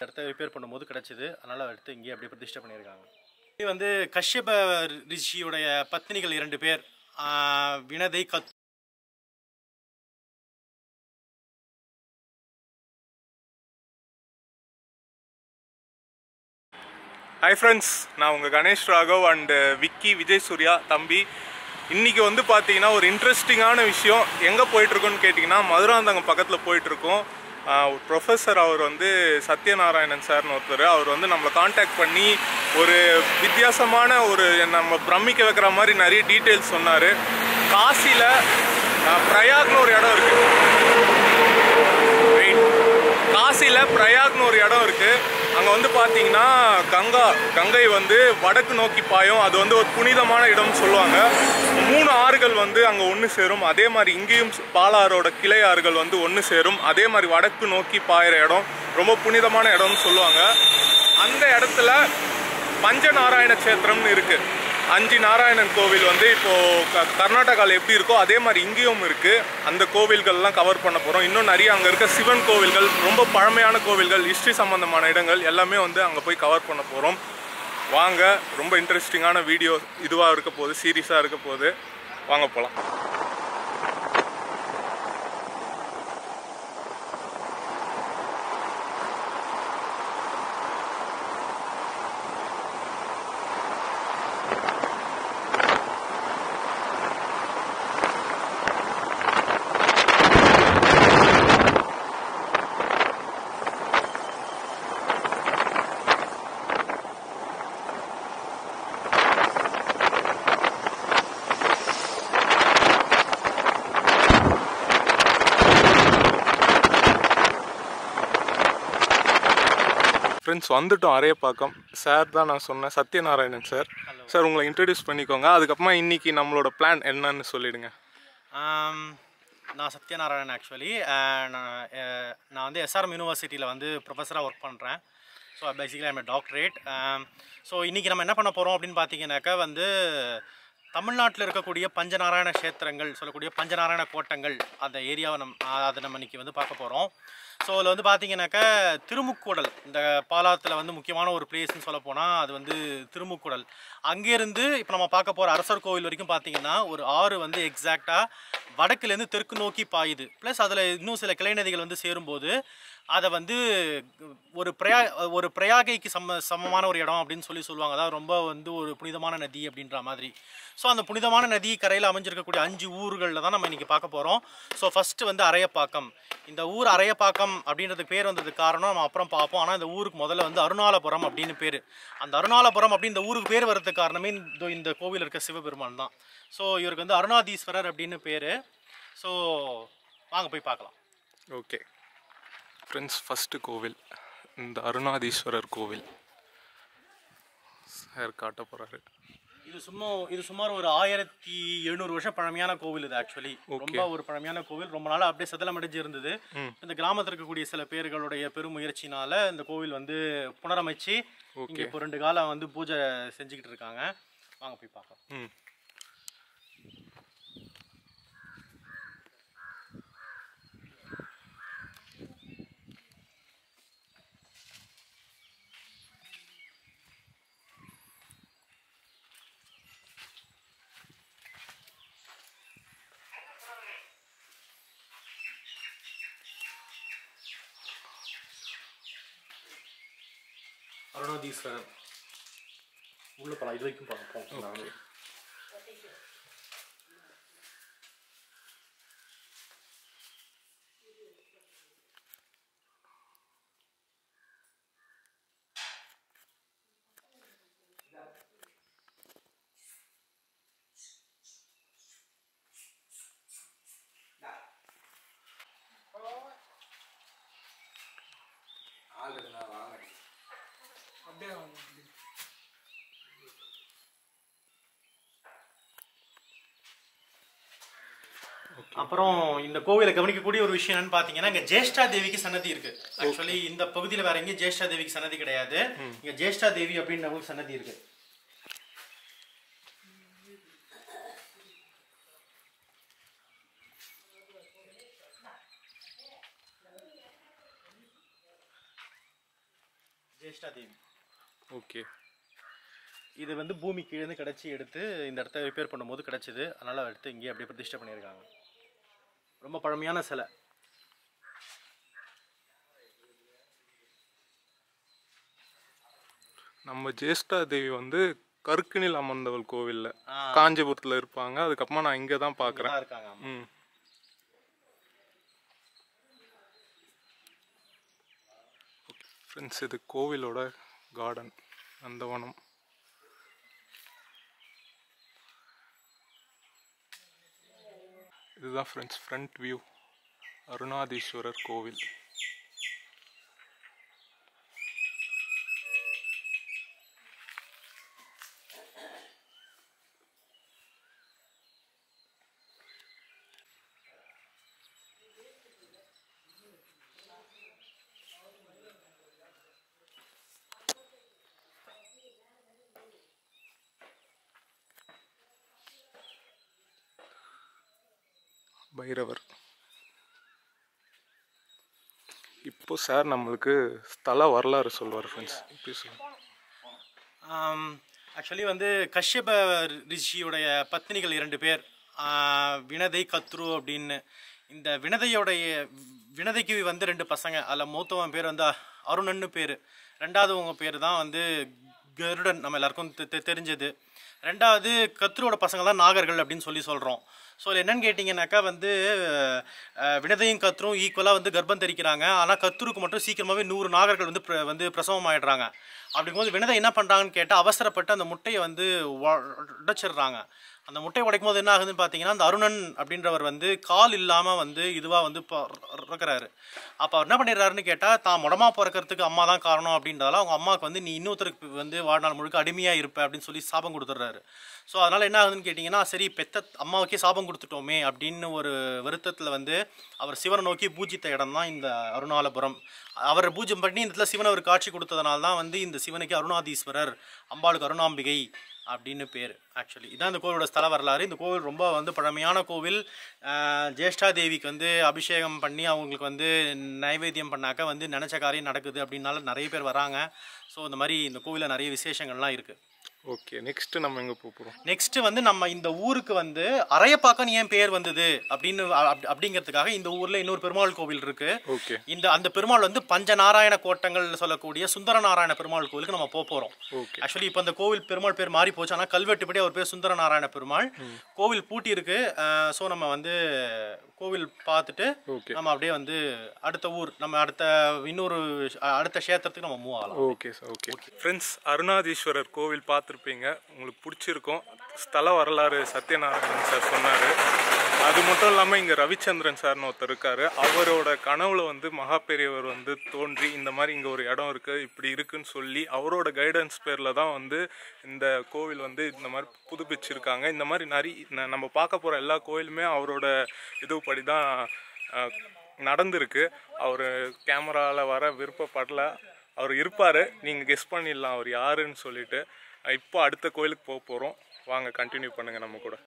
இடத்த ரிப்பேர் பண்ணும்போது கிடச்சிது அதனால் எடுத்து இங்கேயே அப்படியே பிரதிஷ்டை பண்ணியிருக்காங்க இது வந்து கஷ்யப ரிஷியுடைய பத்னிகள் இரண்டு பேர் ஆஹ், வினதை கத் ஹாய் ஃப்ரெண்ட்ஸ் நான் உங்கள் கணேஷ் ராகவ் அண்டு விக்கி விஜய் சூர்யா தம்பி இன்றைக்கி வந்து பார்த்தீங்கன்னா ஒரு இன்ட்ரெஸ்டிங்கான விஷயம் எங்கே போயிட்டுருக்கோன்னு கேட்டிங்கன்னா மதுராந்தகம் பக்கத்தில் போயிட்டுருக்கோம் ஒரு ப்ரொஃபஸர் அவர் வந்து சத்யநாராயணன் சார்னு ஒருத்தர் அவர் வந்து நம்மளை காண்டாக்ட் பண்ணி ஒரு வித்தியாசமான ஒரு நம்ம பிரமிக்க வைக்கிற மாதிரி நிறைய டீட்டெயில்ஸ் சொன்னார் காசியில் பிரயாக்னு ஒரு இடம் இருக்குது வெயிட் காசியில் பிரயாக்னு ஒரு இடம் இருக்குது அங்கே வந்து பார்த்தீங்கன்னா கங்கா கங்கை வந்து வடக்கு நோக்கி பாயும் அது வந்து ஒரு புனிதமான இடம்னு சொல்லுவாங்க மூணு ஆறுகள் வந்து அங்கே ஒன்று சேரும் அதே மாதிரி இங்கேயும் பாலாரோட கிளை ஆறுகள் வந்து ஒன்று சேரும் அதே மாதிரி வடக்கு நோக்கி பாயிற இடம் ரொம்ப புனிதமான இடம்னு சொல்லுவாங்க அந்த இடத்துல பஞ்சநாராயண கஷேத்திரம்னு இருக்கு அஞ்சு நாராயணன் கோவில் வந்து இப்போ க- கர்நாடகாவில் எப்படி இருக்கோ அதே மாதிரி இங்கேயும் இருக்கு அந்த கோவில்கள்லாம் கவர் பண்ண போறோம் இன்னும் நிறைய அங்க இருக்க சிவன் கோவில்கள் ரொம்ப பழமையான கோவில்கள் ஹிஸ்டரி சம்பந்தமான இடங்கள் எல்லாமே வந்து அங்க போய் கவர் பண்ண போறோம் வாங்க ரொம்ப இன்ட்ரெஸ்டிங்கான வீடியோ இதுவாக இருக்க போகுது சீரியஸாக இருக்க போகுது வாங்க போகலாம் ஃப்ரெண்ட்ஸ் வந்துட்டோம் அரையப்பாக்கம் சார் தான் நான் சொன்னேன் சத்யநாராயணன் சார் சார் உங்களை இன்ட்ரடியூஸ் பண்ணிக்கோங்க அதுக்கப்புறமா இன்னைக்கு நம்மளோட பிளான் என்னன்னு சொல்லிடுங்க ஆம், நான் சத்யநாராயணன் ஆக்சுவலி நான் அஹ், நான் வந்து எஸ்ஆர்எம் யூனிவர்சிட்டியில் வந்து ப்ரொஃபஸராக ஒர்க் பண்ணுறேன் so basically I'm doctorate so இன்றைக்கி நம்ம என்ன பண்ண போகிறோம் அப்படின்னு பார்த்தீங்கன்னாக்கா வந்து தமிழ்நாட்டில் இருக்கக்கூடிய பஞ்சநாராயண க்ஷேத்திரங்கள் சொல்லக்கூடிய பஞ்சநாராயண கோட்டங்கள் அந்த ஏரியாவை நம் அஹ், அதை நம்ம இன்றைக்கி வந்து பார்க்க போகிறோம் ஸோ அதில் வந்து பார்த்தீங்கன்னாக்கா திருமுக்கூடல் இந்த பாலாத்தில் வந்து முக்கியமான ஒரு பிளேஸ்னு சொல்ல போனால் அது வந்து திருமுக்கூடல் அங்கேருந்து இப்போ நம்ம பார்க்க போகிற அரசர் கோவில் வரைக்கும் பார்த்தீங்கன்னா ஒரு ஆறு வந்து எக்ஸாக்டாக வடக்குலேருந்து தெற்கு நோக்கி பாயுது ப்ளஸ் அதில் இன்னும் சில கிளை நதிகள் வந்து சேரும்போது அதை வந்து ஒரு பிரயா ஒரு பிரயாகைக்கு சம சமமான ஒரு இடம் அப்படின்னு சொல்லி சொல்லுவாங்க அதாவது ரொம்ப வந்து ஒரு புனிதமான நதி அப்படின்ற மாதிரி ஸோ அந்த புனிதமான நதி கரையில் அமைஞ்சிருக்கக்கூடிய அஞ்சு ஊர்களில் தான் நம்ம இன்றைக்கி பார்க்க போகிறோம் ஸோ ஃபஸ்ட்டு வந்து அரையப்பாக்கம் இந்த ஊர் அரையப்பாக்கம் அப்படின்றதுக்கு பேர் வந்ததுக்கு காரணம் நம்ம அப்புறம் பார்ப்போம் ஆனால் இந்த ஊருக்கு முதல்ல வந்து அருணாலபுரம் அப்படின்னு பேர் அந்த அருணாலபுரம் அப்படின்னு இந்த ஊருக்கு பேர் வர்றதுக்கு காரணமே இந்த இந்த கோவில் இருக்க சிவபெருமான் தான் ஸோ இவருக்கு வந்து அருணாதீஸ்வரர் அப்படின்னு பேர் ஸோ வாங்க போய் பார்க்கலாம் ஓகே ஃப்ரெண்ட்ஸ் ஃபஸ்ட்டு கோவில் இந்த அருணாதீஸ்வரர் கோவில் சார் காட்ட போகிறாரு இது சும்மா இது சுமார் ஒரு ஆயிரத்தி எழுநூறு வருஷம் பழமையான கோவில் இது ஆக்சுவலி ரொம்ப ஒரு பழமையான கோவில் ரொம்ப நாளா அப்படியே சதலம் அடைஞ்சு இருந்தது இந்த கிராமத்தில் இருக்கக்கூடிய சில பேர்களுடைய பெருமுயற்சினால இந்த கோவில் வந்து புனரமைச்சு இங்க இப்போ ரெண்டு காலம் வந்து பூஜை செஞ்சுக்கிட்டு இருக்காங்க வாங்க போய் பார்க்கலாம் ம் அருணாதீஸ்வரர் உள்ள போகலாம் இது வரைக்கும் பார்ப்போம் அப்புறம் இந்த கோவிலை கவனிக்கக்கூடிய ஒரு விஷயம் என்னன்னு பாத்தீங்கன்னா இங்க ஜேஷ்டா தேவிக்கு சன்னதி இருக்கு ஆக்சுவலி இந்த பகுதியில வேற எங்கேயும் ஜேஷ்டா தேவிக்கு சன்னதி கிடையாது இங்க ஜேஷ்டா தேவி அப்படின்றவங்களுக்கு சன்னதி இருக்கு ஜேஷ்டா தேவி ஓகே இது வந்து பூமி கீழேருந்து கிடச்சி எடுத்து இந்த இடத்த ரிப்பேர் பண்ணும்போது கிடச்சிது அதனால் எடுத்து இங்கேயே அப்படியே பிரதிஷ்டை பண்ணியிருக்காங்க ரொம்ப பழமையான சிலை நம்ம ஜேஷ்டா தேவி வந்து கற்கினில் அமர்ந்தவள் கோவில்ல ஆ. காஞ்சிபுரத்தில் இருப்பாங்க அதுக்கப்புறமா நான் இங்கே தான் பார்க்குறேன் தான் இருக்காங்க ஆமா. ம் ஃப்ரெண்ட்ஸ் இது கோவிலோட கார்டன் நந்தவனம் இதுதான் ஃப்ரெண்ட்ஸ் ஃப்ரண்ட் வியூ அருணாதீஸ்வரர் கோவில் பைரவர் இப்போ சார் நம்மளுக்கு ஸ்தல வரலாறு சொல்வார் ஃப்ரெண்ட்ஸ் இப்படி சொல்லுங்க ஆக்சுவலி வந்து கஷ்யப ரிஷியுடைய பத்னிகள் இரண்டு பேர் ஆஹ், வினதை கத்ரு அப்படின்னு இந்த வினதையோடைய வினதைக்கு வந்து ரெண்டு பசங்க அதில் மூத்தவன் பேர் வந்து அருணன்னு பேர் ரெண்டாவதுவங்க பேர் தான் வந்து கருடன் நம்ம எல்லாருக்கும் தெ- தெ- தெரிஞ்சது ரெண்டாவது கத்ருவோட பசங்க தான் நாகர்கள் அப்படின்னு சொல்லி சொல்கிறோம் ஸோ என்னன்னு கேட்டிங்கனாக்கா வந்து அஹ், வினதையும் கத்ரும் ஈக்குவலாக வந்து கர்ப்பம் தரிக்கிறாங்க ஆனால் கத்ருக்கு மட்டும் சீக்கிரமாகவே நூறு நாகர்கள் வந்து பிர- வந்து பிரசவம் ஆயிடுறாங்க அப்படிங்கும்போது வினதை என்ன பண்ணுறாங்கன்னு கேட்டால் அவசரப்பட்டு அந்த முட்டையை வந்து உ- உடைச்சிடுறாங்க அந்த முட்டையை உடைக்கும் போது என்ன ஆகுதுன்னு பார்த்தீங்கன்னா அந்த அருணன் அப்படின்றவர் வந்து கால் இல்லாமல் வந்து இதுவாக வந்து ப- இருக்கிறாரு அப்போ அவர் என்ன பண்ணிடுறாருன்னு கேட்டால் தான் முடமா பிறக்கிறதுக்கு அம்மா தான் காரணம் அப்படின்றதால அவங்க அம்மாவுக்கு வந்து நீ இன்னொருத்தருக்கு வந்து வாழ்நாள் முழுக்க அடிமையாக இருப்ப அப்படின்னு சொல்லி சாபம் கொடுத்துட்றாரு ஸோ அதனால் என்ன ஆகுதுன்னு கேட்டிங்கன்னா சரி பெத்த அம்மாவுக்கே சாபம் கொடுத்துட்டோமே அப்படின்னு ஒரு வருத்தத்தில் வந்து அவர் சிவனை நோக்கி பூஜித்த இடம் தான் இந்த அருணாலபுரம் அவர் பூஜை பண்ணி இந்த இடத்துல சிவனை ஒரு காட்சி கொடுத்ததுனால தான் வந்து இந்த சிவனுக்கு அருணாதீஸ்வரர் அம்பாளுக்கு அருணாம்பிகை அப்படின்னு பேர் ஆக்சுவலி இதான் இந்த கோவிலோட ஸ்தல வரலாறு இந்த கோவில் ரொம்ப வந்து பழமையான கோவில் ஆஹ், ஜேஷ்டா தேவிக்கு வந்து அபிஷேகம் பண்ணி அவங்களுக்கு வந்து நைவேத்தியம் பண்ணாக்க வந்து நினச்ச காரியம் நடக்குது அப்படின்னால நிறைய பேர் வராங்க ஸோ இந்த மாதிரி இந்த கோவிலில் நிறைய விசேஷங்கள்லாம் இருக்குது ஓகே நெக்ஸ்ட் நம்ம எங்கே போக போகிறோம் நெக்ஸ்ட் வந்து நம்ம இந்த ஊருக்கு வந்து அரையப்பாக்கன்னு ஏன் பேர் வந்தது அப்படின்னு அப்- அப்படிங்கிறதுக்காக இந்த ஊர்ல இன்னொரு பெருமாள் கோவில் இருக்கு ஓகே இந்த அந்த பெருமாள் வந்து பஞ்சநாராயண கோட்டங்கள் சொல்லக்கூடிய சுந்தர நாராயண பெருமாள் கோவிலுக்கு நம்ம போக போறோம் ஓகே ஆக்சுவலி இப்போ அந்த கோவில் பெருமாள் பேர் மாறி போச்சு ஆனால் கல்வெட்டுப்படி அவர் பேர் சுந்தர நாராயண பெருமாள் கோவில் பூட்டி இருக்கு ஸோ நம்ம வந்து கோவில் பார்த்துட்டு ஓகே நம்ம அப்படியே வந்து அடுத்த ஊர் நம்ம அடுத்த இன்னொரு அ- அடுத்த க்ஷேத்திரத்துக்கு நம்ம மூவ் ஆகலாம் okay sir okay friends Arunatheeswarar கோவில் பார்த்துருப்பீங்க உங்களுக்கு பிடிச்சிருக்கும் ஸ்தல வரலாறு சத்யநாராயணன் சார் சொன்னார் அது மட்டும் இல்லாமல் இங்கே ரவிச்சந்திரன் சார்னு ஒருத்தர் இருக்கார் அவரோட கனவுல வந்து மகா பெரியவர் வந்து தோன்றி இந்த மாதிரி இங்கே ஒரு இடம் இருக்குது இப்படி இருக்குன்னு சொல்லி அவரோட கைடன்ஸ் பேரில் தான் வந்து இந்த கோவில் வந்து இந்த மாதிரி புதுப்பிச்சிருக்காங்க இந்த மாதிரி நிறைய ந- நம்ம பார்க்க போகிற எல்லா கோயிலுமே அவரோட இதுபடி தான் அஹ், நடந்திருக்கு அவர் கேமராவில் வர விருப்பப்படல அவர் இருப்பார் நீங்கள் கெஸ் பண்ணிடலாம் அவர் யாருன்னு சொல்லிட்டு இப்போ அடுத்த கோயிலுக்கு போக போகிறோம் வாங்க கண்டினியூ பண்ணுங்கள் நம்ம கூட